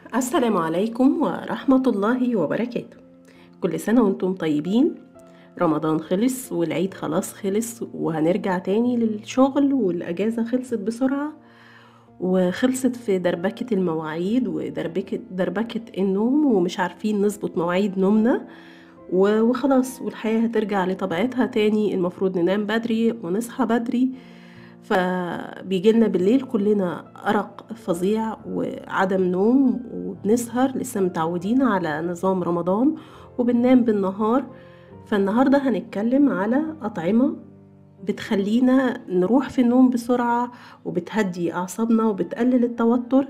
السلام عليكم ورحمة الله وبركاته كل سنة وانتم طيبين رمضان خلص والعيد خلاص خلص وهنرجع تاني للشغل والأجازة خلصت بسرعة وخلصت في دربكة المواعيد ودربكة دربكة النوم ومش عارفين نظبط مواعيد نومنا و- وخلاص والحياة هترجع لطبيعتها تاني المفروض ننام بدري ونصحى بدري فبيجيلنا بالليل كلنا أرق فظيع وعدم نوم وبنسهر لسه متعودين على نظام رمضان وبننام بالنهار فالنهاردة هنتكلم على أطعمة بتخلينا نروح في النوم بسرعة وبتهدي أعصابنا وبتقلل التوتر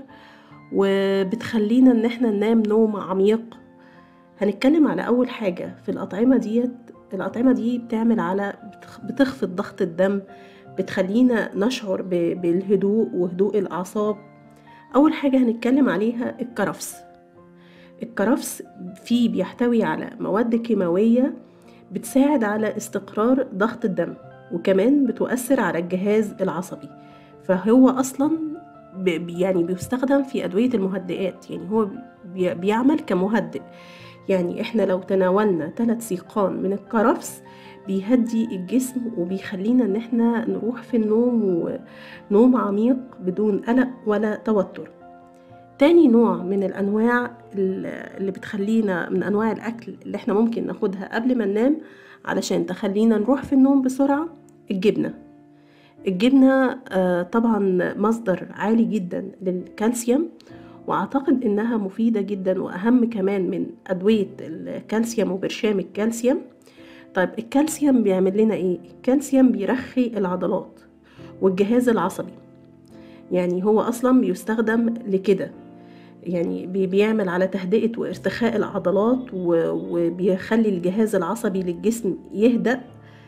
وبتخلينا إن احنا ننام نوم عميق هنتكلم على أول حاجة في الأطعمة ديت الأطعمة دي بتعمل على بتخ- بتخفض ضغط الدم بتخلينا نشعر ب- بالهدوء وهدوء الأعصاب أول حاجة هنتكلم عليها الكرفس الكرفس فيه بيحتوي على مواد كيماوية بتساعد على استقرار ضغط الدم وكمان بتؤثر على الجهاز العصبي فهو أصلا ب- يعني بيستخدم في أدوية المهدئات يعني هو بي- بيعمل كمهدئ يعني احنا لو تناولنا ثلاث سيقان من الكرفس بيهدي الجسم وبيخلينا ان احنا نروح في النوم ونوم عميق بدون قلق ولا توتر تاني نوع من الانواع اللي بتخلينا من انواع الاكل اللي احنا ممكن ناخدها قبل ما ننام علشان تخلينا نروح في النوم بسرعة الجبنة الجبنة آه، طبعا مصدر عالي جدا للكالسيوم واعتقد انها مفيدة جدا واهم كمان من ادوية الكالسيوم وبرشام الكالسيوم طيب الكالسيوم بيعمل لنا ايه الكالسيوم بيرخي العضلات والجهاز العصبي يعني هو اصلا بيستخدم لكده يعني بي- بيعمل على تهدئة وارتخاء العضلات و- وبيخلي الجهاز العصبي للجسم يهدأ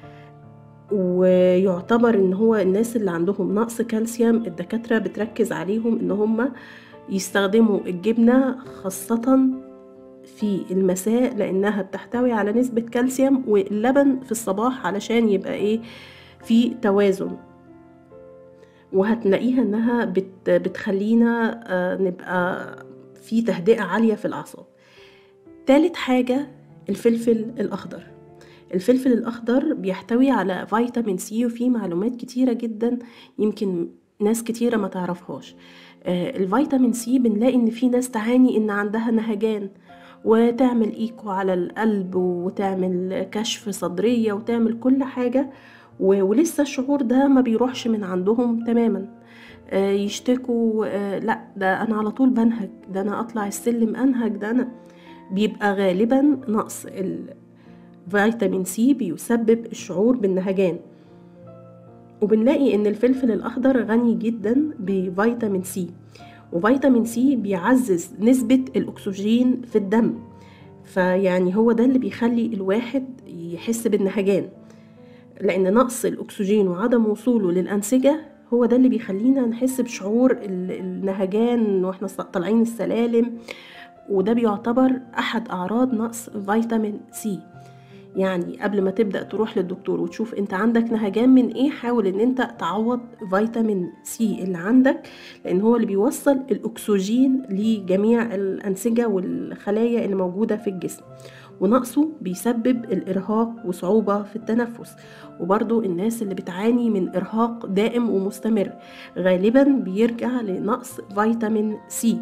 ويعتبر ان هو الناس اللي عندهم نقص كالسيوم الدكاترة بتركز عليهم ان هم يستخدموا الجبنة خاصة في المساء لانها بتحتوي على نسبة كالسيوم واللبن في الصباح علشان يبقى ايه في توازن وهتلاقيها انها بت بتخلينا آه، نبقى في تهدئة عالية في الأعصاب تالت حاجة الفلفل الأخضر الفلفل الأخضر بيحتوي على فيتامين سي وفيه معلومات كتيرة جدا يمكن ناس كتيرة ما تعرفهاش آه، الفيتامين سي بنلاقي إن في ناس تعاني إن عندها نهجان وتعمل إيكو على القلب وتعمل كشف صدرية وتعمل كل حاجة و- ولسه الشعور ده ما بيروحش من عندهم تماما آه، يشتكوا آه، لا ده انا على طول بنهج ده انا اطلع السلم انهج ده انا بيبقى غالبا نقص الفيتامين سي بيسبب الشعور بالنهجان وبنلاقي ان الفلفل الاخضر غني جدا بفيتامين سي وفيتامين سي بيعزز نسبة الاكسجين في الدم فيعني هو ده اللي بيخلي الواحد يحس بالنهجان لأن نقص الأكسجين وعدم وصوله للأنسجة هو ده اللي بيخلينا نحس بشعور ال- النهجان واحنا ص- طالعين السلالم وده بيعتبر أحد أعراض نقص فيتامين سي يعني قبل ما تبدأ تروح للدكتور وتشوف انت عندك نهجان من ايه حاول ان انت تعوض فيتامين سي اللي عندك لان هو اللي بيوصل الاكسجين لجميع الانسجة والخلايا اللي موجودة في الجسم ونقصه بيسبب الارهاق وصعوبة في التنفس وبرضو الناس اللي بتعاني من ارهاق دائم ومستمر غالبا بيرجع لنقص فيتامين سي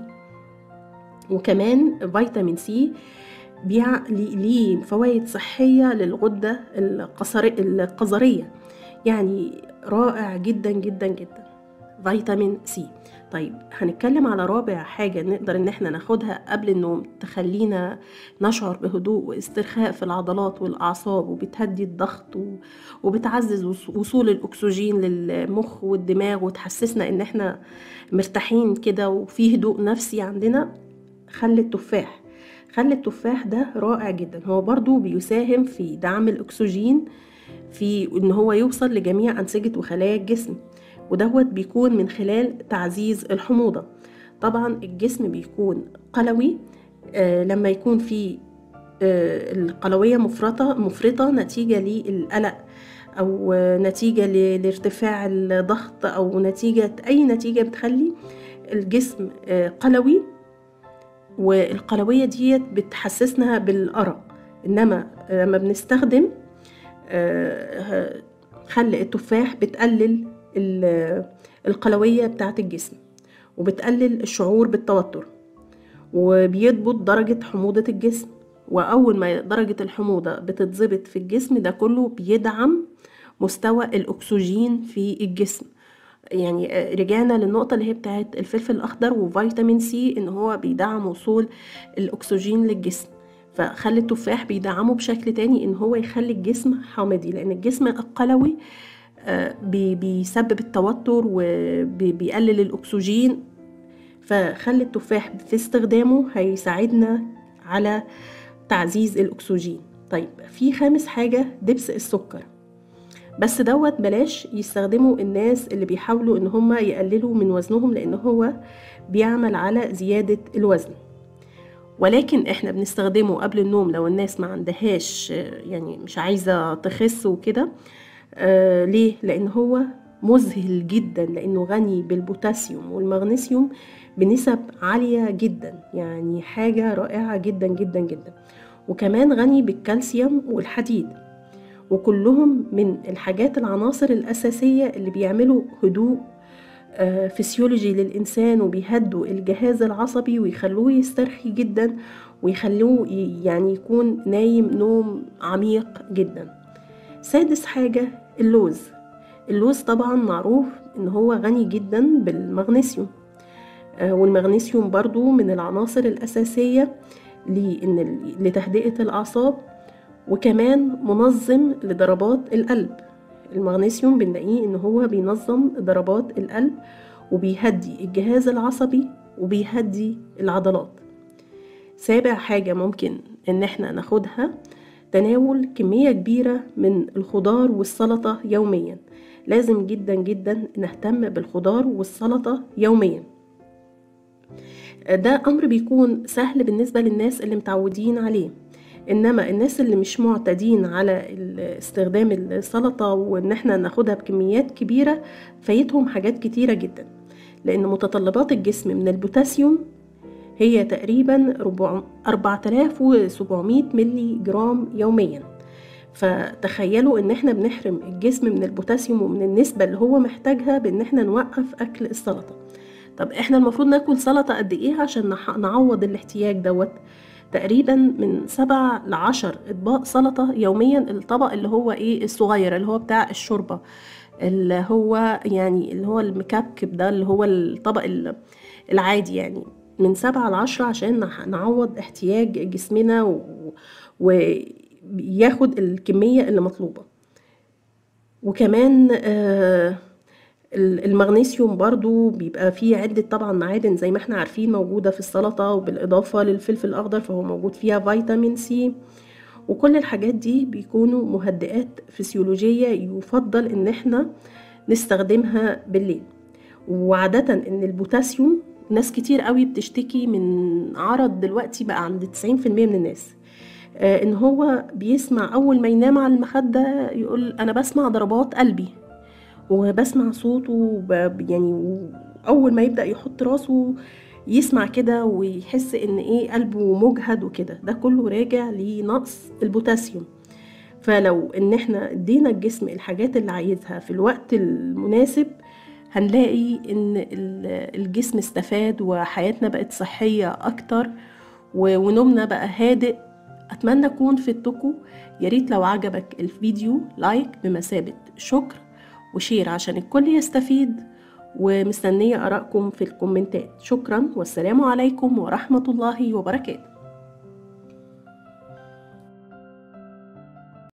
وكمان فيتامين سي بيع ليه ليه فوائد صحية للغدة القصري القذرية يعني رائع جدا جدا جدا فيتامين سي طيب هنتكلم على رابع حاجة نقدر ان احنا ناخدها قبل النوم تخلينا نشعر بهدوء واسترخاء في العضلات والأعصاب وبتهدي الضغط و- وبتعزز وص- وصول الأكسجين للمخ والدماغ وتحسسنا ان احنا مرتاحين كده وفي هدوء نفسي عندنا خل التفاح خل التفاح ده رائع جدا هو برضو بيساهم في دعم الأكسجين في ان هو يوصل لجميع أنسجة وخلايا الجسم ودوت بيكون من خلال تعزيز الحموضة طبعا الجسم بيكون قلوي آه لما يكون في آه القلوية مفرطة مفرطة نتيجة للقلق أو آه نتيجة ل- لارتفاع الضغط أو نتيجة أي نتيجة بتخلي الجسم آه قلوي والقلوية ديت بتحسسنا بالأرق إنما لما بنستخدم آه، خل التفاح بتقلل ال- القلوية بتاعة الجسم وبتقلل الشعور بالتوتر وبيضبط درجة حموضة الجسم وأول ما درجة الحموضة بتتظبط في الجسم ده كله بيدعم مستوى الأكسجين في الجسم يعني آه، رجعنا للنقطة اللي هي بتاعت الفلفل الأخضر وفيتامين سي إن هو بيدعم وصول الأكسجين للجسم فخلي التفاح بيدعمه بشكل تاني إن هو يخلي الجسم حامضي لأن الجسم القلوي آه، بي- بيسبب التوتر وبيقلل الأكسجين فخلي التفاح في استخدامه هيساعدنا على تعزيز الأكسجين طيب في خامس حاجة دبس السكر بس دوت بلاش يستخدموا الناس اللي بيحاولوا ان هم يقللوا من وزنهم لان هو بيعمل على زيادة الوزن ولكن احنا بنستخدمه قبل النوم لو الناس ما عندهاش آه، يعني مش عايزة تخس وكده آه ليه؟ لان هو مذهل جدا لانه غني بالبوتاسيوم والمغنيسيوم بنسب عالية جدا يعني حاجة رائعة جدا جدا جدا وكمان غني بالكالسيوم والحديد وكلهم من الحاجات العناصر الأساسية اللي بيعملوا هدوء آه، فسيولوجي للإنسان وبيهدوا الجهاز العصبي ويخلوه يسترخي جدا ويخلوه ي- يعني يكون نايم نوم عميق جدا سادس حاجة اللوز اللوز طبعا معروف ان هو غني جدا بالمغنيسيوم آه، والمغنيسيوم برضو من العناصر الأساسية لإن ال- لتهدئة الأعصاب وكمان منظم لضربات القلب المغنيسيوم بنلاقيه ان هو بينظم ضربات القلب وبيهدي الجهاز العصبي وبيهدي العضلات سابع حاجة ممكن ان احنا ناخدها تناول كمية كبيرة من الخضار والسلطة يوميا لازم جدا جدا نهتم بالخضار والسلطة يوميا ده امر بيكون سهل بالنسبة للناس اللي متعودين عليه انما الناس اللي مش معتادين على ال- استخدام السلطة وان احنا ناخدها بكميات كبيرة فايتهم حاجات كتيرة جدا لان متطلبات الجسم من البوتاسيوم هي تقريبا ربع- 4700 ملي جرام يوميا فتخيلوا ان احنا بنحرم الجسم من البوتاسيوم ومن النسبة اللي هو محتاجها بان احنا نوقف اكل السلطة طب احنا المفروض ناكل سلطة قد ايه عشان نح- نعوض الاحتياج دوت تقريبا من سبع لعشر اطباق سلطة يوميا الطبق اللي هو ايه الصغير اللي هو بتاع الشوربة اللي هو يعني اللي هو المكبكب ده اللي هو الطبق ال- العادي يعني من سبعة لعشرة عشان نح- نعوض احتياج جسمنا و- وياخد الكمية اللي مطلوبة وكمان آه ال- المغنيسيوم برضو بيبقى فيه عدة طبعا معادن زي ما احنا عارفين موجودة في السلطة وبالإضافة للفلفل الأخضر فهو موجود فيها فيتامين سي وكل الحاجات دي بيكونوا مهدئات فسيولوجية يفضل ان احنا نستخدمها بالليل وعادة ان البوتاسيوم ناس كتير قوي بتشتكي من عرض دلوقتي بقى عند 90% من الناس آه، ان هو بيسمع اول ما ينام على المخدة يقول انا بسمع ضربات قلبي وبسمع صوته وب- يعني اول ما يبدأ يحط راسه يسمع كده ويحس ان ايه قلبه مجهد وكده ده كله راجع لنقص البوتاسيوم فلو ان احنا ادينا الجسم الحاجات اللي عايزها في الوقت المناسب هنلاقي ان ال- الجسم استفاد وحياتنا بقت صحية اكتر و- ونومنا بقى هادئ اتمنى اكون فدتكم يا ريت لو عجبك الفيديو لايك بمثابة شكر وشير عشان الكل يستفيد ومستنية آرائكم في الكومنتات شكرا والسلام عليكم ورحمة الله وبركاته